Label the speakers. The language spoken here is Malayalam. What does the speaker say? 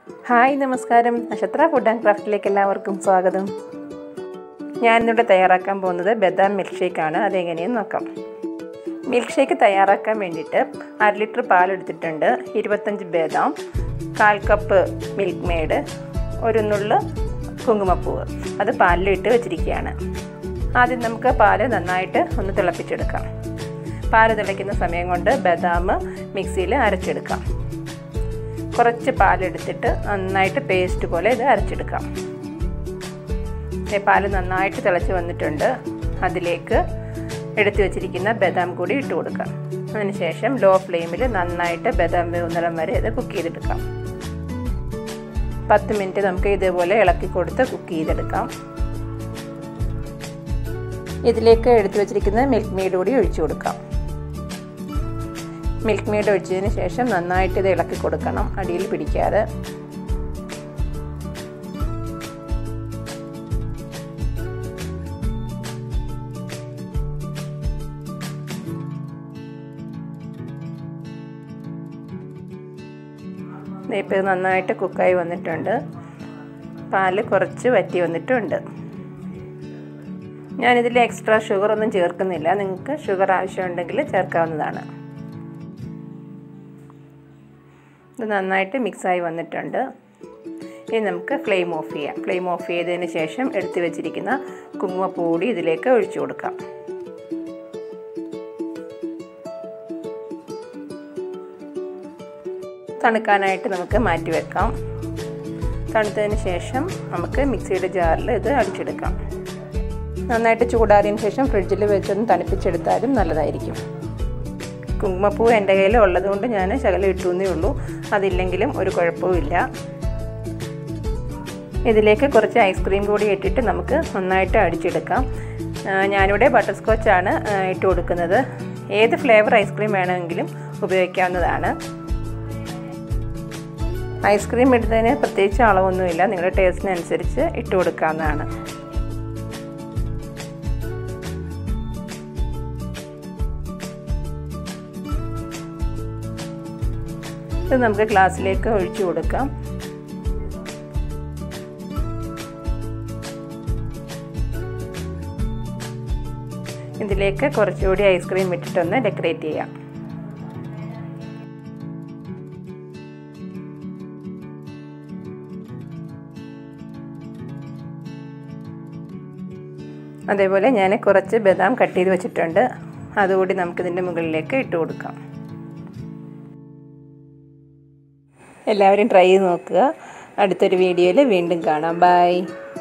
Speaker 1: ഹായ് നമസ്കാരം നക്ഷത്ര ഫുഡ് ആൻഡ് ക്രാഫ്റ്റിലേക്ക് എല്ലാവർക്കും സ്വാഗതം ഞാനിന്നിവിടെ തയ്യാറാക്കാൻ പോകുന്നത് ബദാം മിൽക്ക് ഷേക്കാണ് അതെങ്ങനെയെന്ന് നോക്കാം മിൽക്ക് ഷേക്ക് തയ്യാറാക്കാൻ വേണ്ടിയിട്ട് അര ലിറ്റർ പാലെടുത്തിട്ടുണ്ട് ഇരുപത്തഞ്ച് ബദാം കാൽ കപ്പ് മിൽക്ക് മെയ്ഡ് ഒരു നുള്ള് കുങ്കുമപ്പൂവ് അത് പാലിലിട്ട് വെച്ചിരിക്കുകയാണ് ആദ്യം നമുക്ക് പാല് നന്നായിട്ട് ഒന്ന് തിളപ്പിച്ചെടുക്കാം പാല് തിളയ്ക്കുന്ന സമയം കൊണ്ട് ബദാം മിക്സിയിൽ അരച്ചെടുക്കാം കുറച്ച് പാലെടുത്തിട്ട് നന്നായിട്ട് പേസ്റ്റ് പോലെ ഇത് അരച്ചെടുക്കാം പാല് നന്നായിട്ട് തിളച്ച് വന്നിട്ടുണ്ട് അതിലേക്ക് എടുത്തു വച്ചിരിക്കുന്ന ബദാം കൂടി ഇട്ട് കൊടുക്കാം അതിനുശേഷം ലോ ഫ്ലെയിമിൽ നന്നായിട്ട് ബദാം വേവുന്നിടം വരെ ഇത് കുക്ക് ചെയ്തെടുക്കാം പത്ത് മിനിറ്റ് നമുക്ക് ഇതേപോലെ ഇളക്കി കൊടുത്ത് കുക്ക് ചെയ്തെടുക്കാം ഇതിലേക്ക് എടുത്തു വച്ചിരിക്കുന്ന മിൽക്ക് മെയ്ഡ് കൂടി ഒഴിച്ചു കൊടുക്കാം മിൽക്ക് മെയ്ഡ് ഒഴിച്ചതിന് ശേഷം നന്നായിട്ട് ഇത് ഇളക്കി കൊടുക്കണം അടിയിൽ പിടിക്കാതെ ഇപ്പോൾ ഇത് നന്നായിട്ട് കുക്കായി വന്നിട്ടുണ്ട് പാല് കുറച്ച് വറ്റി വന്നിട്ടുണ്ട് ഞാനിതിൽ എക്സ്ട്രാ ഷുഗർ ഒന്നും ചേർക്കുന്നില്ല നിങ്ങൾക്ക് ഷുഗർ ആവശ്യമുണ്ടെങ്കിൽ ചേർക്കാവുന്നതാണ് ഇത് നന്നായിട്ട് മിക്സായി വന്നിട്ടുണ്ട് ഇനി നമുക്ക് ഫ്ലെയിം ഓഫ് ചെയ്യാം ഫ്ലെയിം ഓഫ് ചെയ്തതിന് ശേഷം എടുത്തു വെച്ചിരിക്കുന്ന കുങ്കുമപ്പൂടി ഇതിലേക്ക് ഒഴിച്ചു കൊടുക്കാം തണുക്കാനായിട്ട് നമുക്ക് മാറ്റി വെക്കാം തണുത്തതിന് ശേഷം നമുക്ക് മിക്സിയുടെ ജാറിൽ ഇത് അടിച്ചെടുക്കാം നന്നായിട്ട് ചൂടാറിയതിന് ശേഷം ഫ്രിഡ്ജിൽ വെച്ചൊന്ന് തണുപ്പിച്ചെടുത്താലും നല്ലതായിരിക്കും കുങ്കുമപ്പൂ എൻ്റെ കയ്യിൽ ഉള്ളതുകൊണ്ട് ഞാൻ ശകലം ഇട്ടുന്നേ ഉള്ളൂ അതില്ലെങ്കിലും ഒരു കുഴപ്പവുമില്ല ഇതിലേക്ക് കുറച്ച് ഐസ്ക്രീം കൂടി ഇട്ടിട്ട് നമുക്ക് നന്നായിട്ട് അടിച്ചെടുക്കാം ഞാനിവിടെ ബട്ടർ സ്കോച്ചാണ് ഇട്ട് കൊടുക്കുന്നത് ഏത് ഫ്ലേവർ ഐസ്ക്രീം വേണമെങ്കിലും ഉപയോഗിക്കാവുന്നതാണ് ഐസ്ക്രീം ഇടുന്നതിന് പ്രത്യേകിച്ച് അളവൊന്നുമില്ല നിങ്ങളുടെ ടേസ്റ്റിനനുസരിച്ച് ഇട്ട് കൊടുക്കാവുന്നതാണ് ഇത് നമുക്ക് ഗ്ലാസ്സിലേക്ക് ഒഴിച്ചു കൊടുക്കാം ഇതിലേക്ക് കുറച്ചുകൂടി ഐസ്ക്രീം ഇട്ടിട്ടൊന്ന് ഡെക്കറേറ്റ് ചെയ്യാം അതേപോലെ ഞാൻ കുറച്ച് ബദാം കട്ട് ചെയ്ത് വെച്ചിട്ടുണ്ട് അതുകൂടി നമുക്കിതിൻ്റെ മുകളിലേക്ക് ഇട്ട് കൊടുക്കാം എല്ലാവരും ട്രൈ ചെയ്ത് നോക്കുക അടുത്തൊരു വീഡിയോയിൽ വീണ്ടും കാണാം ബൈ